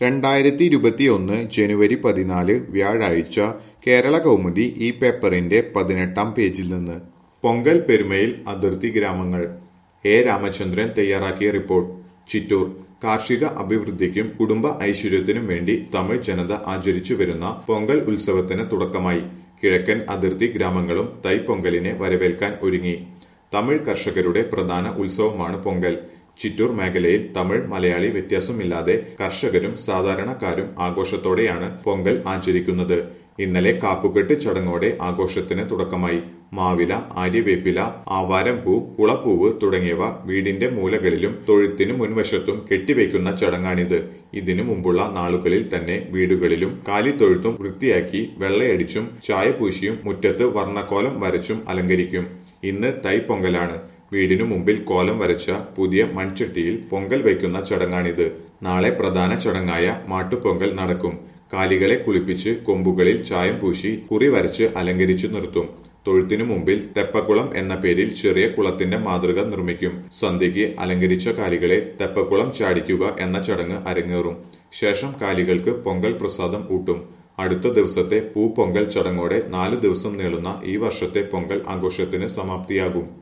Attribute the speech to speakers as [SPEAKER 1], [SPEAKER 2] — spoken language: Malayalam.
[SPEAKER 1] രണ്ടായിരത്തി ഇരുപത്തിയൊന്ന് ജനുവരി പതിനാല് വ്യാഴാഴ്ച കേരള കൗമുദി ഈ പേപ്പറിന്റെ പതിനെട്ടാം പേജിൽ നിന്ന് പൊങ്കൽ പെരുമയിൽ അതിർത്തി ഗ്രാമങ്ങൾ എ രാമചന്ദ്രൻ തയ്യാറാക്കിയ റിപ്പോർട്ട് ചിറ്റൂർ കാർഷിക അഭിവൃദ്ധിക്കും കുടുംബ ഐശ്വര്യത്തിനും വേണ്ടി തമിഴ് ജനത ആചരിച്ചു വരുന്ന പൊങ്കൽ ഉത്സവത്തിന് തുടക്കമായി കിഴക്കൻ അതിർത്തി ഗ്രാമങ്ങളും തൈപ്പൊങ്കലിനെ വരവേൽക്കാൻ ഒരുങ്ങി തമിഴ് കർഷകരുടെ പ്രധാന ഉത്സവമാണ് പൊങ്കൽ ചിറ്റൂർ മേഖലയിൽ തമിഴ് മലയാളി വ്യത്യാസമില്ലാതെ കർഷകരും സാധാരണക്കാരും ആഘോഷത്തോടെയാണ് പൊങ്കൽ ആചരിക്കുന്നത് ഇന്നലെ കാപ്പുകെട്ട് ചടങ്ങോടെ ആഘോഷത്തിന് തുടക്കമായി മാവില ആര്യവേപ്പില ആവാരം പൂ കുളപ്പൂവ് തുടങ്ങിയവ വീടിന്റെ മൂലകളിലും തൊഴുത്തിനു മുൻവശത്തും കെട്ടിവെക്കുന്ന ചടങ്ങാണിത് ഇതിനു മുമ്പുള്ള നാളുകളിൽ തന്നെ വീടുകളിലും കാലിത്തൊഴുത്തും വൃത്തിയാക്കി വെള്ളയടിച്ചും ചായ പൂശിയും മുറ്റത്ത് വർണ്ണക്കോലം വരച്ചും അലങ്കരിക്കും ഇന്ന് തൈപ്പൊങ്കലാണ് വീടിനു മുമ്പിൽ കോലം വരച്ച പുതിയ മൺചട്ടിയിൽ പൊങ്കൽ വയ്ക്കുന്ന ചടങ്ങാണിത് നാളെ പ്രധാന ചടങ്ങായ മാട്ടുപൊങ്കൽ നടക്കും കാലികളെ കുളിപ്പിച്ച് കൊമ്പുകളിൽ ചായം പൂശി കുറി വരച്ച് അലങ്കരിച്ചു നിർത്തും തൊഴുത്തിനു മുമ്പിൽ തെപ്പക്കുളം എന്ന പേരിൽ ചെറിയ കുളത്തിന്റെ മാതൃക നിർമ്മിക്കും സന്ധ്യയ്ക്ക് അലങ്കരിച്ച കാലികളെ തെപ്പക്കുളം ചാടിക്കുക എന്ന ചടങ്ങ് അരങ്ങേറും ശേഷം കാലികൾക്ക് പൊങ്കൽ പ്രസാദം ഊട്ടും അടുത്ത ദിവസത്തെ പൂപ്പൊങ്കൽ ചടങ്ങോടെ നാല് ദിവസം നീളുന്ന ഈ വർഷത്തെ പൊങ്കൽ ആഘോഷത്തിന് സമാപ്തിയാകും